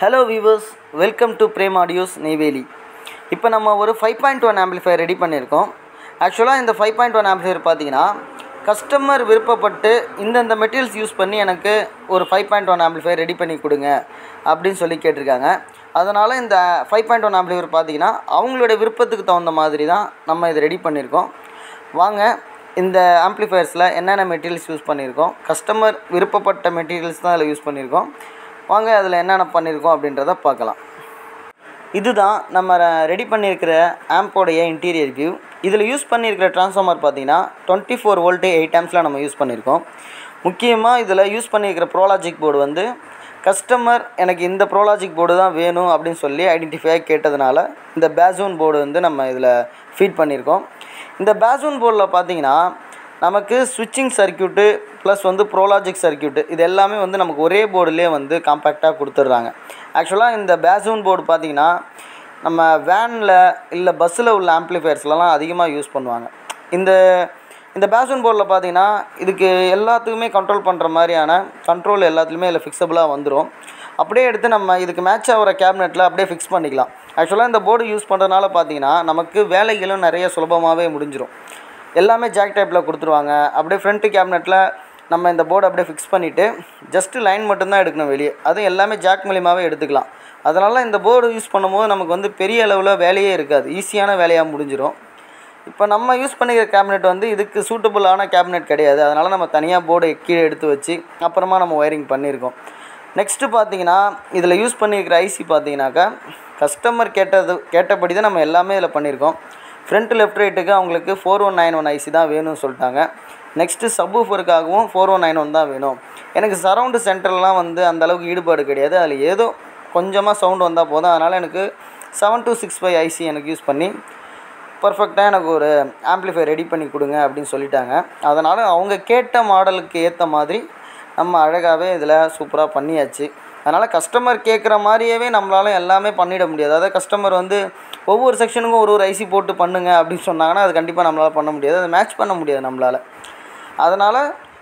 hello viewers welcome to Prem audios Neyveli இப்போ நம்ம ஒரு five point one amplifier ready பண்ணியிருக்கோம் ஆக்சுவலாக இந்த ஃபைவ் பாயிண்ட் ஒன் ஆம்பிளிஃபையர் பார்த்தீங்கன்னா கஸ்டமர் விருப்பப்பட்டு இந்தந்த மெட்டீரியல்ஸ் யூஸ் பண்ணி எனக்கு ஒரு five point one amplifier ready பண்ணி கொடுங்க அப்படின்னு சொல்லி கேட்டிருக்காங்க அதனால் இந்த ஃபைவ் பாயிண்ட் ஒன் ஆம்பிளிஃபையர் பார்த்தீங்கன்னா அவங்களுடைய விருப்பத்துக்கு தகுந்த மாதிரி தான் நம்ம இதை ரெடி பண்ணியிருக்கோம் வாங்க இந்த ஆம்ப்ளிஃபயர்ஸில் என்னென்ன மெட்டீரியல்ஸ் யூஸ் பண்ணியிருக்கோம் கஸ்டமர் விருப்பப்பட்ட மெட்டீரியல்ஸ் தான் அதில் யூஸ் பண்ணியிருக்கோம் வாங்க அதில் என்னென்ன பண்ணியிருக்கோம் அப்படின்றத பார்க்கலாம் இதுதான் நம்ம ரெடி பண்ணியிருக்கிற ஆம்போடைய இன்டீரியர் வியூ இதில் யூஸ் பண்ணியிருக்கிற ட்ரான்ஸ்ஃபார்மர் பார்த்தீங்கன்னா டுவெண்ட்டி ஃபோர் வோல்ட்டு எயிட் ஆம்ஸில் நம்ம யூஸ் பண்ணியிருக்கோம் முக்கியமாக இதில் யூஸ் பண்ணியிருக்கிற ப்ரோலாஜிக் போர்டு வந்து கஸ்டமர் எனக்கு இந்த ப்ரோலாஜிக் போர்டு தான் வேணும் அப்படின்னு சொல்லி ஐடென்டிஃபை கேட்டதுனால இந்த பேசூன் போர்டு வந்து நம்ம இதில் ஃபீட் பண்ணியிருக்கோம் இந்த பேசூன் போர்டில் பார்த்தீங்கன்னா நமக்கு ஸ்விட்சிங் சர்க்கியூட்டு ப்ளஸ் வந்து ப்ரோலாஜிக் சர்க்கியூட்டு இது எல்லாமே வந்து நமக்கு ஒரே போர்டுலேயே வந்து காம்பேக்டாக கொடுத்துட்றாங்க ஆக்சுவலாக இந்த பேசூன் போர்டு பார்த்தீங்கன்னா நம்ம வேனில் இல்லை பஸ்ஸில் உள்ள ஆம்ப்ளிஃபயர்ஸ்லலாம் அதிகமாக யூஸ் பண்ணுவாங்க இந்த இந்த பேசூன் போர்டில் பார்த்தீங்கன்னா இதுக்கு எல்லாத்துக்குமே கண்ட்ரோல் பண்ணுற மாதிரியான கண்ட்ரோல் எல்லாத்துலேயுமே இதில் ஃபிக்ஸபிளாக வந்துடும் அப்படியே எடுத்து நம்ம இதுக்கு மேட்ச் ஆகிற கேபினெட்டில் அப்படியே ஃபிக்ஸ் பண்ணிக்கலாம் ஆக்சுவலாக இந்த போர்டு யூஸ் பண்ணுறதுனால பார்த்தீங்கன்னா நமக்கு வேலைகளும் நிறைய சுலபமாகவே முடிஞ்சிடும் எல்லாமே ஜாக் டைப்பில் கொடுத்துருவாங்க அப்படியே ஃப்ரண்ட்டு கேபினெட்டில் நம்ம இந்த போர்டு அப்படியே ஃபிக்ஸ் பண்ணிவிட்டு ஜஸ்ட்டு லைன் மட்டும்தான் எடுக்கணும் வெளியே அதுவும் எல்லாமே ஜாக் மூலியமாகவே எடுத்துக்கலாம் அதனால் இந்த போர்டு யூஸ் பண்ணும்போது நமக்கு வந்து பெரிய அளவில் வேலையே இருக்காது ஈஸியான வேலையாக முடிஞ்சிடும் இப்போ நம்ம யூஸ் பண்ணிக்கிற கேபினெட் வந்து இதுக்கு சூட்டபுளான கேபினெட் கிடையாது அதனால் நம்ம தனியாக போர்டை கீழே எடுத்து வச்சு அப்புறமா நம்ம ஒயரிங் பண்ணியிருக்கோம் நெக்ஸ்ட்டு பார்த்தீங்கன்னா இதில் யூஸ் பண்ணியிருக்கிற ஐசி பார்த்தீங்கன்னாக்கா கஸ்டமர் கேட்டது கேட்டபடி தான் நம்ம எல்லாமே இதில் பண்ணியிருக்கோம் ஃப்ரண்ட் லெஃப்ட் ரைட்டுக்கு அவங்களுக்கு four one nine one IC தான் வேணும்னு சொல்லிட்டாங்க நெக்ஸ்ட்டு சப்வூஃபருக்காகவும் ஃபோர் ஒன் நைன் ஒன் தான் வேணும் எனக்கு சரவுண்டு சென்டர்லாம் வந்து அந்தளவுக்கு ஈடுபாடு கிடையாது அதில் ஏதோ கொஞ்சமாக சவுண்டு வந்தால் போதும் அதனால் எனக்கு seven two six five IC எனக்கு யூஸ் பண்ணி பர்ஃபெக்டாக எனக்கு ஒரு ஆம்ப்ளிஃபை ரெடி பண்ணி கொடுங்க அப்படின்னு சொல்லிட்டாங்க அதனால் அவங்க கேட்ட மாடலுக்கு ஏற்ற மாதிரி நம்ம அழகாகவே இதில் சூப்பராக பண்ணியாச்சு அதனால் கஸ்டமர் கேட்குற மாதிரியவே நம்மளால் எல்லாமே பண்ணிட முடியாது அதாவது கஸ்டமர் வந்து ஒவ்வொரு செக்ஷனுக்கும் ஒரு ஒரு ஐசி போட்டு பண்ணுங்க அப்படின்னு சொன்னாங்கன்னா அது கண்டிப்பாக நம்மளால் பண்ண முடியாது அதை மேட்ச் பண்ண முடியாது நம்மளால் அதனால்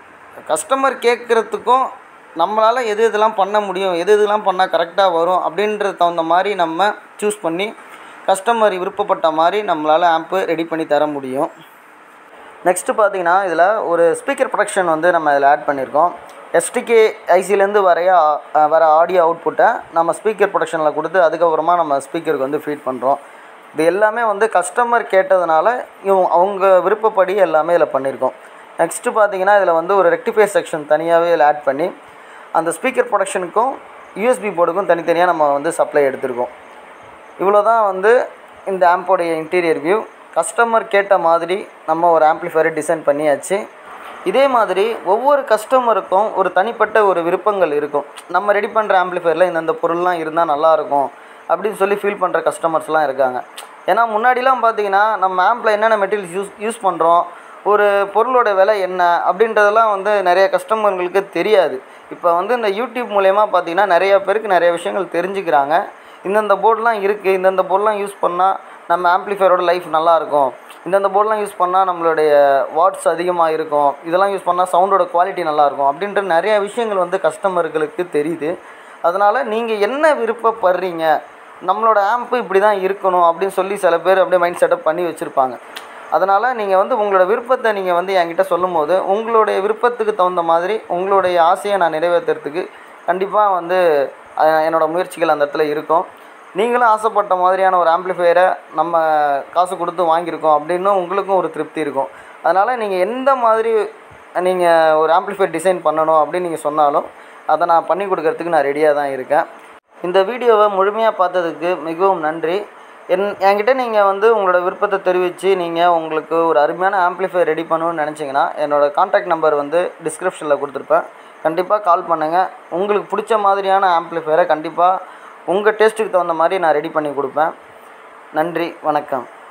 கஸ்டமர் கேட்குறதுக்கும் நம்மளால் எது எதெல்லாம் பண்ண முடியும் எது எதெல்லாம் பண்ணால் கரெக்டாக வரும் அப்படின்றது தகுந்த மாதிரி நம்ம சூஸ் பண்ணி கஸ்டமர் விருப்பப்பட்ட மாதிரி நம்மளால் ஆம்ப்பு ரெடி பண்ணி தர முடியும் நெக்ஸ்ட்டு பார்த்தீங்கன்னா இதில் ஒரு ஸ்பீக்கர் ப்ரொடக்ஷன் வந்து நம்ம இதில் ஆட் பண்ணியிருக்கோம் எஸ்டிகே ஐசிலேருந்து வரைய வர ஆடியோ அவுட்புட்டை நம்ம ஸ்பீக்கர் ப்ரொடக்ஷனில் கொடுத்து அதுக்கப்புறமா நம்ம ஸ்பீக்கருக்கு வந்து ஃபீட் பண்ணுறோம் இது எல்லாமே வந்து கஸ்டமர் கேட்டதுனால இவங்க அவங்க விருப்பப்படி எல்லாமே இதில் பண்ணியிருக்கோம் நெக்ஸ்ட்டு பார்த்தீங்கன்னா இதில் வந்து ஒரு ரெக்டிஃபையர் செக்ஷன் தனியாகவே இதில் ஆட் பண்ணி அந்த ஸ்பீக்கர் ப்ரொடக்ஷனுக்கும் யூஎஸ்பி போர்டுக்கும் தனித்தனியாக நம்ம வந்து சப்ளை எடுத்திருக்கோம் இவ்வளோ தான் வந்து இந்த ஆம்போடைய இன்டீரியர் வியூ கஸ்டமர் கேட்ட மாதிரி நம்ம ஒரு ஆம்ப்ளிஃபையரை டிசைன் பண்ணியாச்சு இதே மாதிரி ஒவ்வொரு கஸ்டமருக்கும் ஒரு தனிப்பட்ட ஒரு விருப்பங்கள் இருக்கும் நம்ம ரெடி பண்ணுற ஆம்ப்ளிஃபையரில் இந்தந்த பொருள்லாம் இருந்தால் நல்லாயிருக்கும் அப்படின்னு சொல்லி ஃபீல் பண்ணுற கஸ்டமர்ஸ்லாம் இருக்காங்க ஏன்னா முன்னாடிலாம் பார்த்தீங்கன்னா நம்ம ஆம்பில் என்னென்ன மெட்டீரியல்ஸ் யூஸ் யூஸ் பண்ணுறோம் ஒரு பொருளோட விலை என்ன அப்படின்றதெல்லாம் வந்து நிறைய கஸ்டமர்களுக்கு தெரியாது இப்போ வந்து இந்த யூடியூப் மூலயமா பார்த்தீங்கன்னா நிறைய பேருக்கு நிறைய விஷயங்கள் தெரிஞ்சுக்கிறாங்க இந்தந்த போர்டெலாம் இருக்குது இந்தந்த போர்டெலாம் யூஸ் பண்ணால் நம்ம ஆம்ப்ளிஃபையரோட லைஃப் நல்லாயிருக்கும் இந்தந்த போர்டெலாம் யூஸ் பண்ணால் நம்மளுடைய வாட்ஸ் அதிகமாக இருக்கும் இதெல்லாம் யூஸ் பண்ணால் சவுண்டோட குவாலிட்டி நல்லாயிருக்கும் அப்படின்ற நிறைய விஷயங்கள் வந்து கஸ்டமர்களுக்கு தெரியுது அதனால் நீங்கள் என்ன விருப்பப்படுறீங்க நம்மளோட ஆம்ப்பு இப்படி தான் இருக்கணும் அப்படின்னு சொல்லி சில பேர் அப்படியே மைண்ட் செட்டப் பண்ணி வச்சுருப்பாங்க அதனால் நீங்கள் வந்து உங்களோட விருப்பத்தை நீங்கள் வந்து என்கிட்ட சொல்லும் போது உங்களுடைய விருப்பத்துக்கு தகுந்த மாதிரி உங்களுடைய ஆசையை நான் நிறைவேற்றுறதுக்கு கண்டிப்பாக வந்து என்னோடய முயற்சிகள் அந்த இடத்துல இருக்கும் நீங்களும் ஆசைப்பட்ட மாதிரியான ஒரு ஆம்ப்ளிஃபையரை நம்ம காசு கொடுத்து வாங்கியிருக்கோம் அப்படின்னு உங்களுக்கும் ஒரு திருப்தி இருக்கும் அதனால் நீங்கள் எந்த மாதிரி நீங்கள் ஒரு ஆம்ப்ளிஃபையர் டிசைன் பண்ணணும் அப்படின்னு நீங்கள் சொன்னாலும் அதை நான் பண்ணி கொடுக்கறதுக்கு நான் ரெடியாக தான் இருக்கேன் இந்த வீடியோவை முழுமையாக பார்த்ததுக்கு மிகவும் நன்றி என் என்கிட்ட நீங்கள் வந்து உங்களோட விருப்பத்தை தெரிவித்து நீங்கள் உங்களுக்கு ஒரு அருமையான ஆம்ப்ளிஃபையர் ரெடி பண்ணணும்னு நினச்சிங்கன்னா என்னோடய காண்டாக்ட் நம்பர் வந்து டிஸ்கிரிப்ஷனில் கொடுத்துருப்பேன் கண்டிப்பாக கால் பண்ணுங்கள் உங்களுக்கு பிடிச்ச மாதிரியான ஆம்ப்ளிஃபையரை கண்டிப்பாக உங்கள் டேஸ்ட்டுக்கு தகுந்த மாதிரி நான் ரெடி பண்ணி கொடுப்பேன் நன்றி வணக்கம்